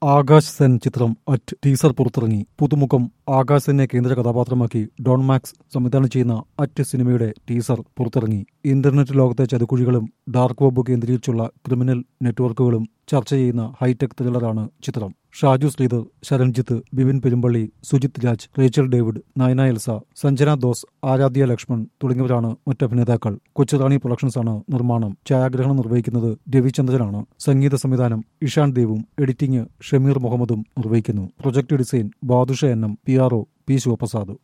ആകാശ് സെൻ ചിത്രം at teaser പുറത്തിറങ്ങി പുതുമുഖം ആകാശ് സെന്നെ കേന്ദ്ര കഥാപാത്രമാക്കി ഡോൺ മാക്സ് സംവിധാനം ചെയ്യുന്ന അറ്റ് സിനിമയുടെ ടീസർ പുറത്തിറങ്ങി ഇന്റർനെറ്റ് ലോകത്തെ ചതുക്കുഴികളും ഡാർക്ക് വെബ് കേന്ദ്രീകരിച്ചുള്ള ക്രിമിനൽ നെറ്റ്വർക്കുകളും ചർച്ച ചെയ്യുന്ന ഹൈടെക് ത്രില്ലറാണ് ചിത്രം Shaju Sreedhar Saranjith Bipin Perumpally Sujith Raj Rachel David Nayana Elsa Sanjana Doss Aaradhya Lakshman തുടങ്ങിയവരാണ് മറ്റഭിനേതാക്കൾ കൊച്ചുറാണി പ്രൊഡക്ഷൻസാണ് നിർമ്മാണം ഛായാഗ്രഹണം നിർവഹിക്കുന്നത് രവിചന്ദ്രനാണ് സംഗീത സംവിധാനം ഇഷാൻ ദേവും എഡിറ്റിംഗ് ഷമീർ മുഹമ്മദും നിർവഹിക്കുന്നു project design Badusha N M P R O P Sivaprasad